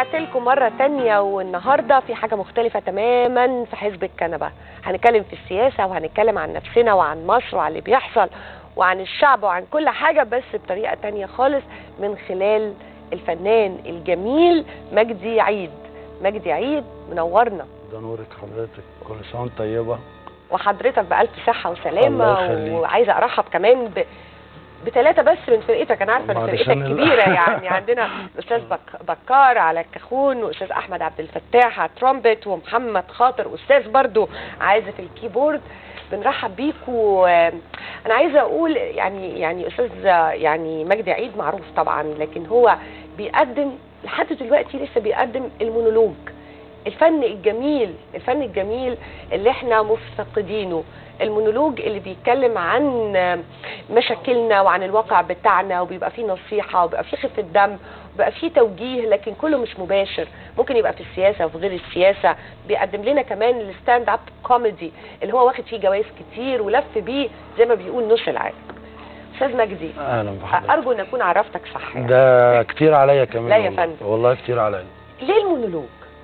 ورجعت لكم مرة تانية والنهاردة في حاجة مختلفة تماما في حزب الكنبة هنتكلم في السياسة وهنتكلم عن نفسنا وعن مصر وعن اللي بيحصل وعن الشعب وعن كل حاجة بس بطريقة تانية خالص من خلال الفنان الجميل مجدي عيد مجدي عيد منورنا ده نورك حضرتك كل سنه وانت طيبه وحضرتك بألف صحة الله وسلامة يخليك. وعايزة أرحب كمان ب... بثلاثة بس من فرقتك أنا عارفة إن بعد فرقتك سنة. كبيرة يعني عندنا الأستاذ بك... بكار على الكاخون وأستاذ أحمد عبد الفتاح على الترومبت ومحمد خاطر أستاذ برضو عازف الكيبورد بنرحب بيكوا أنا عايزة أقول يعني يعني أستاذ يعني مجدي عيد معروف طبعا لكن هو بيقدم لحد دلوقتي لسه بيقدم المونولوج الفن الجميل الفن الجميل اللي احنا مفتقدينه المونولوج اللي بيتكلم عن مشاكلنا وعن الواقع بتاعنا وبيبقى فيه نصيحة وبيبقى فيه خفة دم وبيبقى فيه توجيه لكن كله مش مباشر ممكن يبقى في السياسة وفي غير السياسة بيقدم لنا كمان الستاند اب كوميدي اللي هو واخد فيه جوائز كتير ولف بيه زي ما بيقول نص العالم استاذ مجدي اهلا بحضرتك ارجو ان اكون عرفتك صح يعني. ده كتير عليا كمان لا يا والله. فندم. والله كتير عليا ليه المونولوج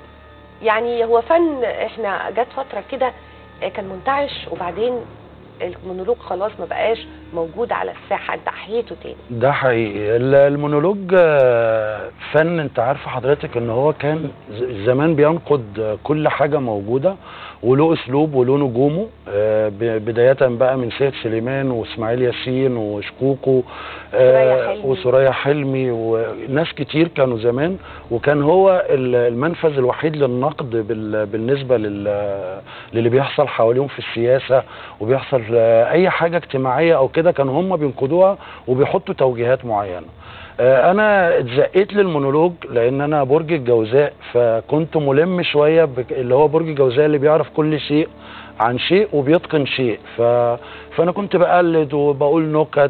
يعني هو فن احنا جت فتره كده كان منتعش وبعدين المونولوج خلاص ما بقاش موجود على الساحه انت احييته تاني ده حقيقي ال- المونولوج آه، فن انت عارفه حضرتك ان هو كان ز- زمان بينقد آه، كل حاجه موجوده وله اسلوب وله نجومه آه، ب- بدايه بقى من سيد سليمان واسماعيل ياسين وشكوكو سوريا حلمي. وسوريا حلمي وناس كتير كانوا زمان وكان هو ال- المنفذ الوحيد للنقد بال- بالنسبه لل- للي بيحصل حواليهم في السياسه وبيحصل آه، اي حاجه اجتماعيه او كده كانوا هم بينقدوها وبيحطوا توجيهات معينه آه، انا اتزقيت للمونولوج لان انا برج الجوزاء فكنت ملم شويه بك- اللي هو برج الجوزاء اللي بيعرف كل شيء عن شيء وبيتقن شيء ف... فانا كنت بقلد وبقول نكت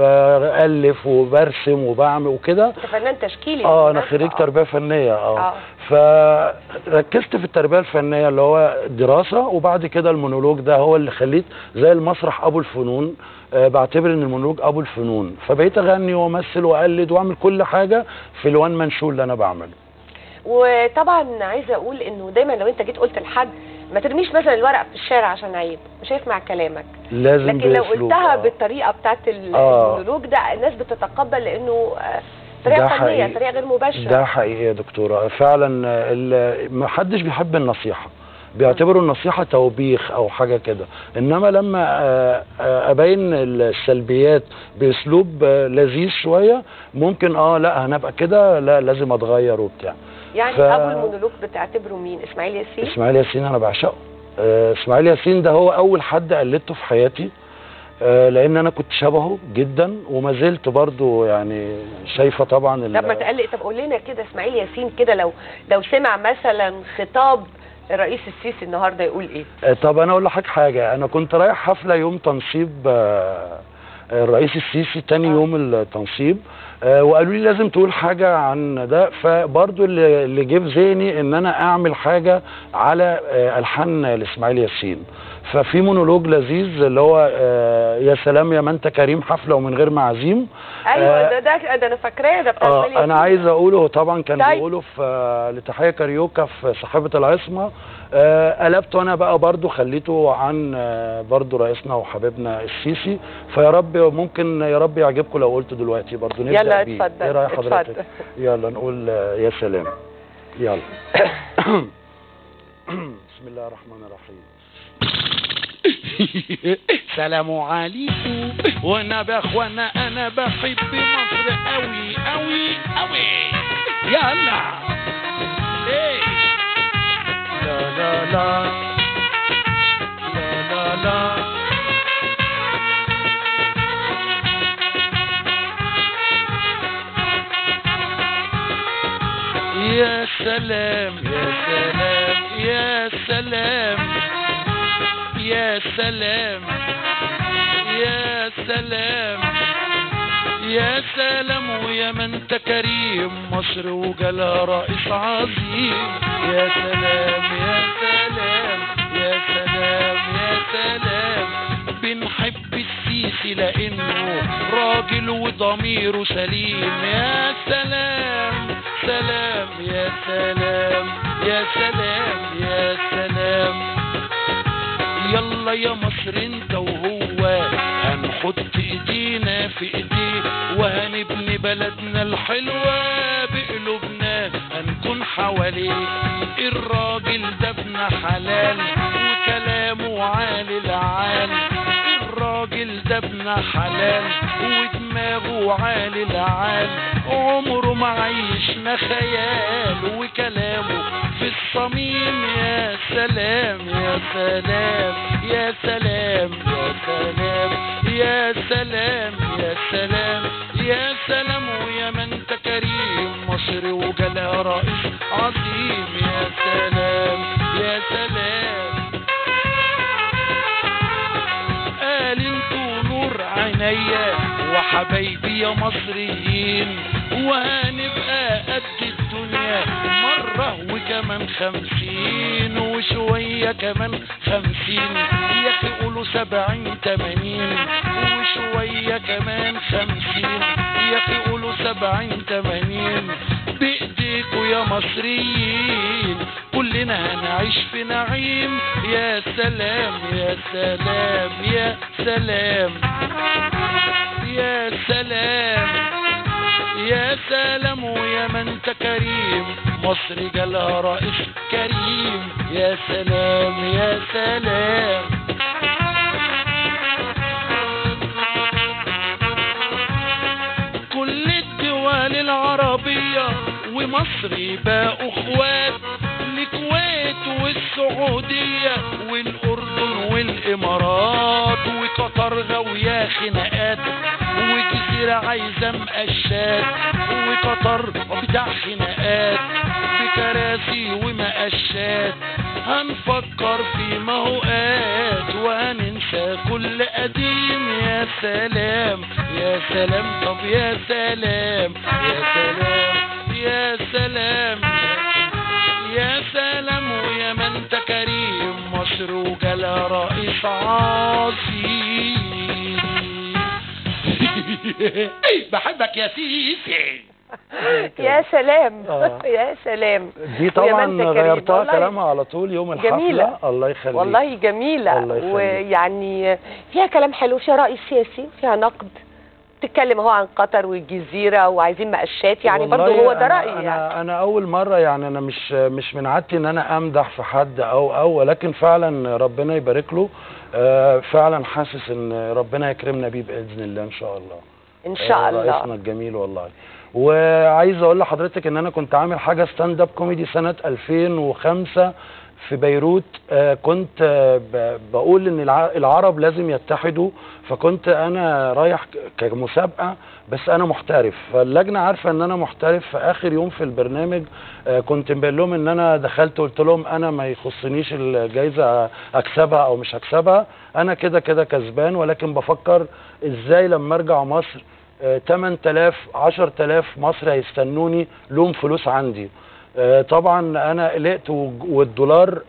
وبالف وبرسم وبعمل وكده انت فنان تشكيلي اه انا بالمناسبة. خريج تربيه فنيه اه اه فركزت في التربيه الفنيه اللي هو دراسه وبعد كده المونولوج ده هو اللي خليت زي المسرح ابو الفنون آه بعتبر ان المونولوج ابو الفنون فبقيت اغني وامثل واقلد واعمل كل حاجه في الوان منشور اللي انا بعمله وطبعا عايزه اقول انه دايما لو انت جيت قلت لحد ما ترميش مثلا الورق في الشارع عشان عيب مش هيسمع كلامك لازم لكن لو بأسلوب، قلتها آه. بالطريقه بتاعت ال- آه. المونولوج ده الناس بتتقبل لانه آه، طريقه ده فنيه حقيقي. طريقه غير مباشره ده حقيقي يا دكتورة فعلا ما حدش بيحب النصيحة بيعتبروا النصيحة توبيخ أو حاجة كده إنما لما آه، آه، أبين السلبيات بأسلوب آه، لذيذ شوية ممكن آه لا هنبقى كده لا لازم أتغير وبتاع يعني ف- ابو المونولوج بتعتبره مين اسماعيل ياسين إسماعيل ياسين أنا بعشقه آه، إسماعيل ياسين ده هو أول حد قلدته في حياتي آه، لأن أنا كنت شبهه جدا وما زلت برضو يعني شايفة طبعا ال- طب ما تقلق طب قول لنا كده اسماعيل ياسين كده لو لو سمع مثلا خطاب الرئيس السيسي النهارده يقول ايه آه، طب انا اقول لحضرتك حاجه انا كنت رايح حفله يوم تنصيب آه، الرئيس السيسي تاني آه. يوم التنصيب آه، وقالوا لي لازم تقول حاجه عن ده فبرضو اللي اللي جه في ذهني ان انا اعمل حاجه على آه، الحان لاسماعيل ياسين ففي مونولوج لذيذ اللي هو آه، يا سلام يا ما انت كريم حفله ومن غير معازيم ايوه آه، ده ده ده انا فاكراه ده بتاع إسماعيل اه انا ياسين. عايز اقوله هو طبعا كان طيب. بيقوله في آه، لتحيه كاريوكا في صاحبه العصمه آه قلبته انا بقى برضو خليته عن آه برضو رئيسنا وحبيبنا السيسي فيا رب ممكن يا رب يعجبكم لو قلت دلوقتي برضو نبدا يلا بيه اتفضل ايه راي حضرتك اتفضل. يلا نقول آه، يا سلام يلا بسم الله الرحمن الرحيم سلام عليكم وانا باخوانا انا بحب مصر قوي قوي قوي يلا ايه لا لا لا لا لا لا يا سلام يا سلام يا سلام يا سلام يا سلام يا سلام ويا من انت كريم مصر وجالها رئيس عظيم يا سلام يا سلام يا سلام يا سلام بنحب السيسي لانه راجل وضميره سليم يا سلام سلام يا يا سلام يا سلام يا سلام يلا يا مصر انت وهو هنحط ايدينا في ايديه وهنبني بلدنا الحلوة بقلوبنا هنكون حواليه الراجل ده ابن حلال وكلامه عالي العال الراجل ده ابن حلال ودماغه عالي العال عمره ما عيشنا خيال وكلامه في الصميم يا سلام يا سلام يا سلام يا سلام يا سلام يا سلام يا سلام ويا من انت كريم مصر وجلا رئيس عظيم يا سلام يا سلام قال انتوا نور عينيا وحبايبي يا مصريين وهنبقى قد الدنيا مرة وكمان خمسين وشوية كمان خمسين يا اخي قولوا سبعين تمانين وشوية كمان خمسين يا اخي قولوا سبعين تمانين بايديكوا يا مصريين كلنا هنعيش في نعيم يا سلام يا سلام يا سلام يا سلام يا سلام ويا من انت كريم مصر جالها رئيس كريم يا سلام يا سلام كل الدول العربية ومصر بقوا اخوات الكويت والسعودية والأردن والإمارات وقطر غاوية خناقات وجزيرة عايزة مقشات وقطر بتاع خناقات بكراسي ومقشات هنفكر في مهوقات وهننسى كل قديم يا سلام يا سلام طب يا سلام يا سلام يا سلام يا سلام ويا من انت كريم مصر وجلا رئيس عظيم بحبك يا سيسي يا سلام آه. يا سلام دي ويا طبعا من أنت كريم. غيرتها والله كلامها على طول يوم الحفله جميلة. الله يخليك والله جميلة الله يخليك. ويعني فيها كلام حلو فيها رأي سياسي فيها نقد تتكلم هو عن قطر والجزيرة وعايزين مقشات يعني والله برضه هو ده أنا رأيي أنا, يعني انا اول مره يعني انا مش مش من عادتي ان انا امدح في حد او او ولكن فعلا ربنا يبارك له آه، فعلا حاسس ان ربنا يكرمنا بيه باذن الله ان شاء الله إن شاء آه، الله رئيسنا الجميل والله وعايز اقول لحضرتك ان انا كنت عامل حاجه ستاند اب كوميدي سنه 2005 في بيروت آه، كنت آه، ب- بقول ان الع- العرب لازم يتحدوا فكنت انا رايح ك- كمسابقه بس انا محترف فاللجنه عارفه ان انا محترف في اخر يوم في البرنامج آه، كنت مبين لهم ان انا دخلت قلت لهم انا ما يخصنيش الجائزه اكسبها او مش هكسبها انا كده كده كسبان ولكن بفكر ازاي لما ارجع مصر آه، 8000 10000 مصري هيستنوني لهم فلوس عندي آه، طبعا انا قلقت وج- والدولار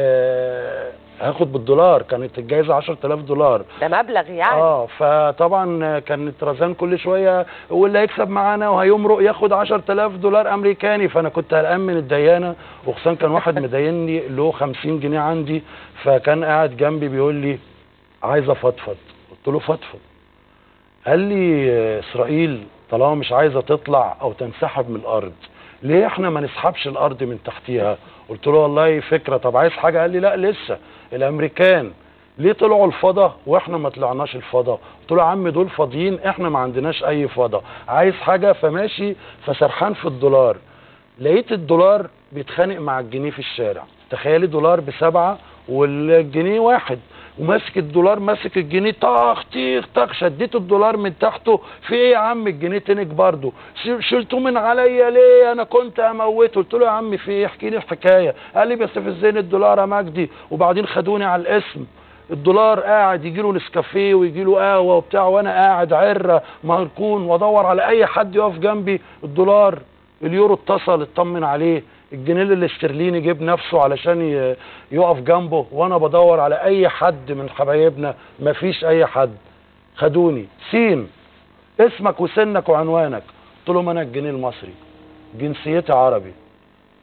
آه، هاخد بالدولار كانت الجائزه 10000 دولار ده مبلغ يعني اه فطبعا كانت رزان كل شويه واللي هيكسب معانا وهيمرق ياخد 10000 دولار امريكاني فانا كنت قلقان من الديانه وخصوصا كان واحد مديني له 50 جنيه عندي فكان قاعد جنبي بيقول لي عايز افضفض قلت له فضفض قال لي آه، اسرائيل طالما مش عايزه تطلع او تنسحب من الارض ليه احنا ما نسحبش الارض من تحتيها قلت له والله فكره طب عايز حاجه قال لي لا لسه الامريكان ليه طلعوا الفضاء واحنا ما طلعناش الفضاء قلت له يا عم دول فاضيين احنا ما عندناش اي فضاء عايز حاجه فماشي فسرحان في الدولار لقيت الدولار بيتخانق مع الجنيه في الشارع تخيلي دولار بسبعة والجنيه واحد وماسك الدولار ماسك الجنيه طخ طيخ طخ شديت الدولار من تحته في ايه يا عم الجنيه تنك برضه ش- شلته من عليا ليه انا كنت اموته قلت له يا عم في ايه احكي لي الحكايه قال لي بس في الزين الدولار يا مجدي وبعدين خدوني على الاسم الدولار قاعد يجي له نسكافيه ويجي له قهوه وبتاع وانا قاعد عره مركون وادور على اي حد يقف جنبي الدولار اليورو اتصل اطمن عليه الجنيه الاسترليني جيب نفسه علشان ي- يقف جنبه وانا بدور على اي حد من حبايبنا مفيش اي حد خدوني سين اسمك وسنك وعنوانك قلت لهم انا الجنيه المصري جنسيتي عربي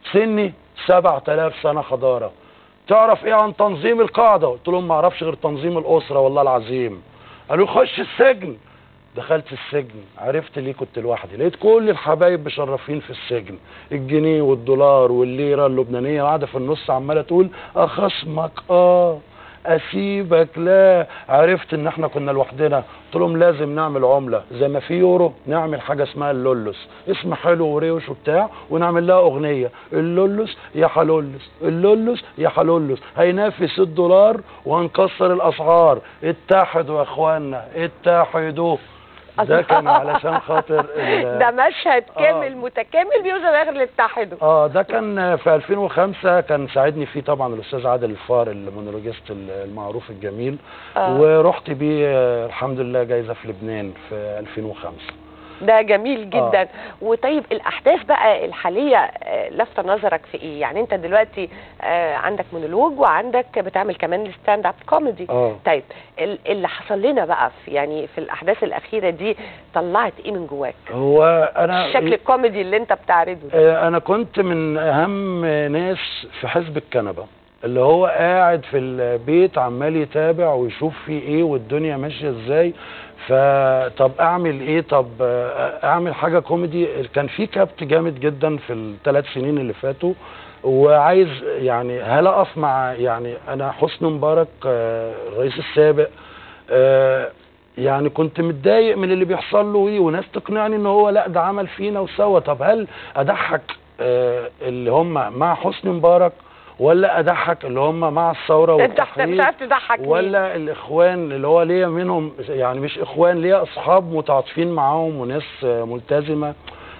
سني 7000 سنه حضاره تعرف ايه عن تنظيم القاعده قلت لهم ما اعرفش غير تنظيم الاسره والله العظيم قالوا خش السجن دخلت السجن عرفت ليه كنت لوحدي لقيت كل الحبايب مشرفين في السجن الجنيه والدولار والليره اللبنانيه قاعده في النص عماله تقول اخصمك اه اسيبك لا عرفت ان احنا كنا لوحدنا قلت لهم لازم نعمل عمله زي ما في يورو نعمل حاجه اسمها اللولوس اسم حلو وروش وبتاع ونعمل لها اغنيه اللولوس يا حلولس اللولوس يا حلولس هينافس الدولار وهنكسر الاسعار اتحدوا يا اخوانا اتحدوا ده كان علشان خاطر ال- ده مشهد آه. كامل متكامل بيوزن اخر اللي اتحدوا اه ده كان في 2005 كان ساعدني فيه طبعا الاستاذ عادل الفار المونولوجيست المعروف الجميل آه. ورحت بيه آه، الحمد لله جايزه في لبنان في 2005 ده جميل جدا وطيب الاحداث بقى الحاليه آه، لافته نظرك في ايه يعني انت دلوقتي آه، عندك مونولوج وعندك بتعمل كمان ستاند اب كوميدي اه طيب ال- اللي حصل لنا بقى في يعني في الاحداث الاخيره دي طلعت ايه من جواك هو انا الشكل الكوميدي اللي انت بتعرضه ده آه، انا كنت من اهم ناس في حزب الكنبه اللي هو قاعد في البيت عمال يتابع ويشوف في ايه والدنيا ماشيه ازاي فطب اعمل ايه طب آه، اعمل حاجه كوميدي كان في كبت جامد جدا في الثلاث سنين اللي فاتوا وعايز يعني هل اقف مع يعني انا حسني مبارك آه، الرئيس السابق آه، يعني كنت متضايق من اللي بيحصل له ايه وناس تقنعني ان هو لا ده عمل فينا وسوى طب هل اضحك آه، اللي هم مع حسني مبارك ولا اضحك اللي هم مع الثوره انت مش والتحرير عارف تضحك مين ولا الاخوان اللي هو ليا منهم يعني مش اخوان ليا اصحاب متعاطفين معاهم وناس آه، ملتزمه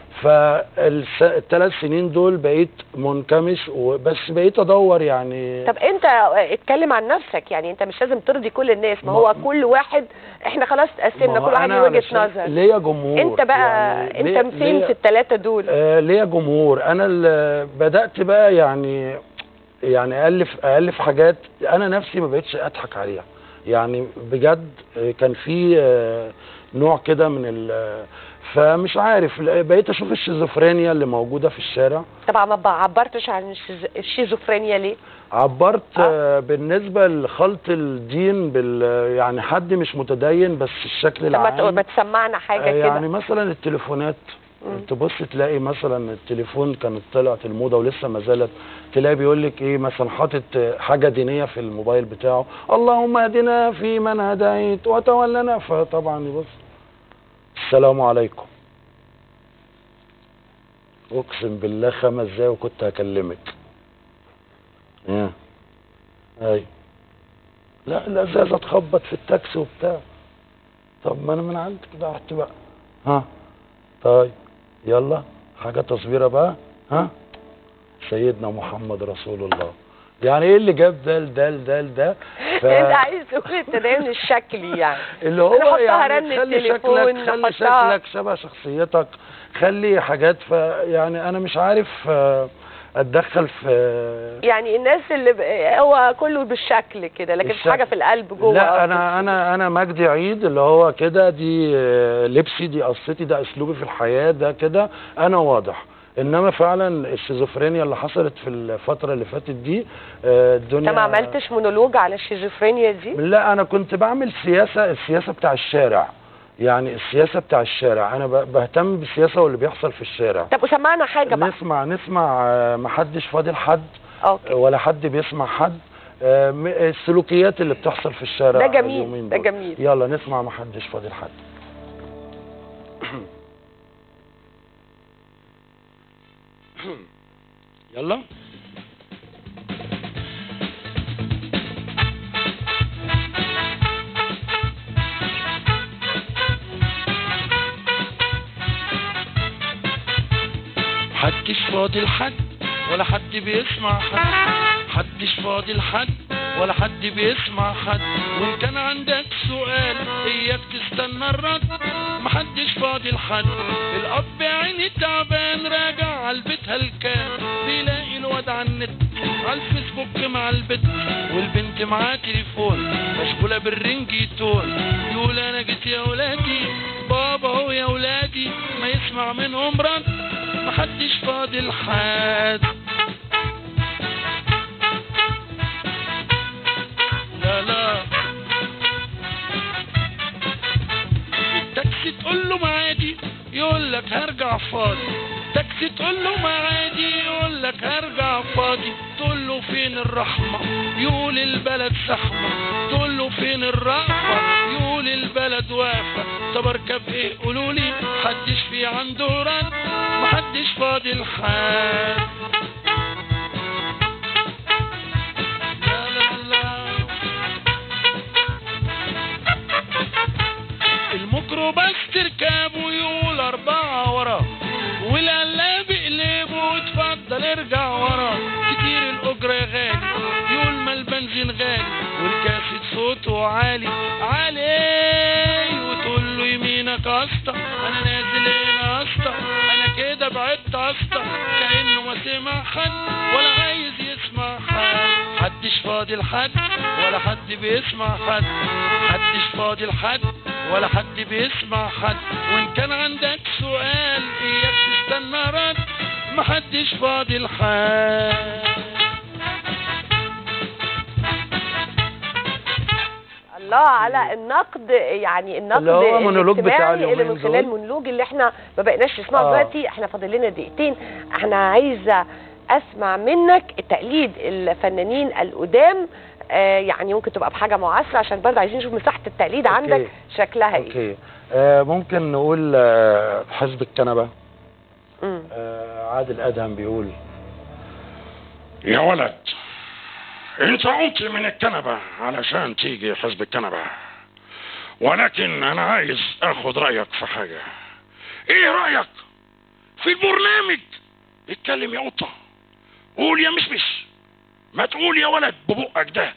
فالثلاث سنين دول بقيت منكمش وبس بقيت ادور يعني طب انت اتكلم عن نفسك يعني انت مش لازم ترضي كل الناس ما ما- هو كل واحد احنا خلاص ما قسمنا هو كل واحد أنا ليه وجهه علشان نظر ليا جمهور انت بقى يعني انت ليا- فين ليا- في الثلاثه دول آه ليا جمهور انا اللي بدات بقى يعني يعني الف الف حاجات انا نفسي ما بقتش اضحك عليها يعني بجد آه، كان في آه، نوع كده من ال فمش عارف بقيت اشوف الشيزوفرينيا اللي موجوده في الشارع طبعا ما عبرتش عن الشيز- الشيزوفرينيا ليه عبرت آه. آه. بالنسبه لخلط الدين بال يعني حد مش متدين بس الشكل طب ما ت- العام ما تسمعنا حاجه آه، كده يعني مثلا التليفونات مم. تبص تلاقي مثلا التليفون كانت طلعت الموضه ولسه ما زالت تلاقي بيقول لك ايه مثلا حاطط حاجه دينيه في الموبايل بتاعه اللهم اهدنا في من هديت وتولنا فطبعا يبص السلام عليكم اقسم بالله خمس دقايق وكنت هكلمك ايه ايوه لا الازازه اتخبط في التاكسي وبتاع طب ما انا من عندك رحت بقى ها طيب يلا حاجة تصويرة بقى ها سيدنا محمد رسول الله يعني ايه اللي جاب ده لده لده لده ف... انت عايز تقول التدين الشكلي يعني اللي هو نحطها يعني رن خلي التليفون، شكلك خلي نحطها- شكلك شبه شخصيتك خلي حاجات ف يعني انا مش عارف آه، اتدخل في يعني الناس اللي ب... هو كله بالشكل كده لكن مش الشكل. حاجه في القلب جوه لا أصلاً. انا انا انا مجدي عيد اللي هو كده دي آه، لبسي دي قصتي ده اسلوبي في الحياه ده كده انا واضح انما فعلا الشيزوفرينيا اللي حصلت في الفتره اللي فاتت دي آه، الدنيا انت ما عملتش مونولوج على الشيزوفرينيا دي لا انا كنت بعمل سياسه السياسه بتاع الشارع يعني السياسه بتاع الشارع انا ب- بهتم بالسياسه واللي بيحصل في الشارع طب وسمعنا حاجه بقى نسمع نسمع آه، محدش فاضل حد اوكي ولا حد بيسمع حد آه، م- السلوكيات اللي بتحصل في الشارع ده جميل، اليومين ده دول. جميل. يلا نسمع محدش فاضل حد يلا محدش فاضي لحد ولا حد بيسمع حد محدش فاضي لحد ولا حد بيسمع حد وان كان عندك سؤال اياك تستنى الرد محدش فاضي لحد الاب عيني تعبان راجع على البيت هلكان بيلاقي الواد على النت على الفيسبوك مع البت والبنت معاه تليفون مشغولة بالرنجي تون يقول انا جيت يا ولادي بابا هو يا ولادي ما يسمع منهم رد محدش فاضي لحد تقول له معادي يقول لك هرجع فاضي تاكسي تقول له معادي يقول لك هرجع فاضي تقول له فين الرحمة يقول البلد زحمة تقول له فين الرأفة يقول البلد واقفة طب اركب ايه قولوا لي محدش في عنده رد محدش فاضي لحد لا لا لا الميكروباص تركب ويقول أربعة ورا والقلاب يقلبه وتفضل ارجع ورا كتير الأجرة غالي يقول ما البنزين غالي والكاسيت صوته عالي عالي وتقول له يمينك يا اسطى انا نازل هنا يا اسطى انا كده بعدت يا اسطى كانه ما سمع حد ولا عايز يسمع حد محدش فاضي لحد ولا حد بيسمع حد محدش فاضي لحد ولا حد بيسمع حد وان كان عندك سؤال اياك تستنى رد محدش فاضي لحد الله على النقد يعني النقد اللي هو مونولوج بتاع الاجتماعي اللي اليومين من خلال دول. المونولوج اللي احنا ما بقيناش نسمعه آه. دلوقتي احنا فاضل لنا دقيقتين احنا عايزه اسمع منك تقليد الفنانين القدام آه يعني ممكن تبقى بحاجه معاصره عشان برضه عايزين نشوف مساحه التقليد أوكي. عندك شكلها ايه اوكي آه ممكن نقول آه حزب الكنبه مم. آه عادل ادهم بيقول يا ولد انت قمت من الكنبة علشان تيجي حزب الكنبة ولكن انا عايز اخد رأيك في حاجة ايه رأيك في البرنامج اتكلم يا قطة قول يا مشمش ما تقول يا ولد ببقك ده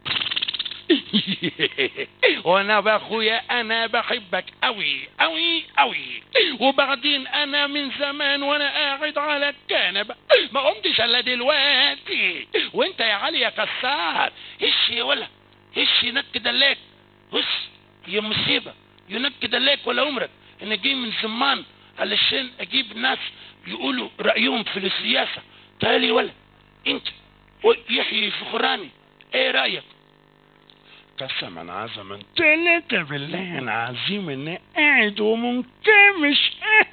وانا باخويا انا بحبك قوي قوي قوي وبعدين انا من زمان وانا قاعد على الكنبه ما قمتش الا دلوقتي وانت يا علي يا كسار ايش يا ولا ايش ينكد دلاك بص يا مصيبه ينكد دلاك ولا عمرك انا جاي من زمان علشان اجيب ناس يقولوا رايهم في السياسه تعالي ولا انت ويحيى فخراني ايه رايك قسما عظما تلاتة بالله العظيم اني قاعد ومنكمش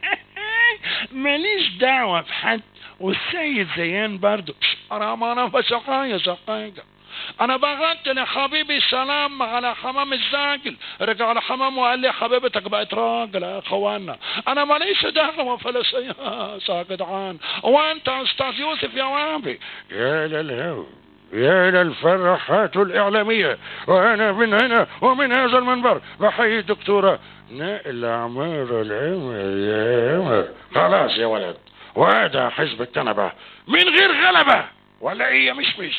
ماليش دعوة بحد والسيد زيان برضو مش حرام انا بشقاية شقاية انا بعت لحبيبي سلام على حمام الزاجل رجع لحمام وقال لي حبيبتك بقت راجل يا اخوانا انا ماليش دعوة في السياسة يا جدعان وانت يا استاذ يوسف يا وابي يا للهو يا للفرحات الإعلامية وأنا من هنا ومن هذا المنبر بحيي الدكتورة نائل عمار العمر يا عمر خلاص يا ولد وهذا حزب الكنبة من غير غلبة ولا إيه يا مشمش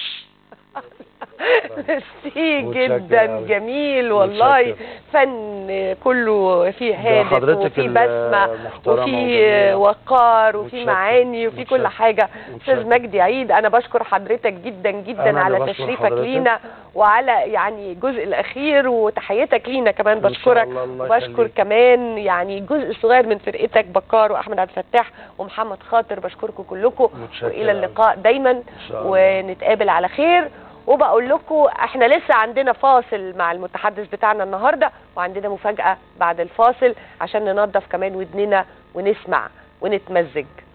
ميرسي متشكر جدا أوي. جميل والله متشكر. فن كله فيه ده هادف حضرتك وفيه بسمة المحترمة وفيه وجميلة. وقار وفيه متشكر. معاني وفيه كل متشكر. حاجة استاذ متشكر. مجدي عيد انا بشكر حضرتك جدا جدا أنا على اللي بشكر تشريفك حضرتك. لينا وعلى يعني الجزء الاخير وتحيتك لينا كمان إن شاء بشكرك الله، الله وبشكر يخليك. كمان يعني جزء صغير من فرقتك بكار واحمد عبد الفتاح ومحمد خاطر بشكركم كلكم متشكر والى أوي. اللقاء دايما إن شاء الله. ونتقابل على خير وبقول لكم احنا لسه عندنا فاصل مع المتحدث بتاعنا النهارده وعندنا مفاجأة بعد الفاصل عشان ننظف كمان ودننا ونسمع ونتمزج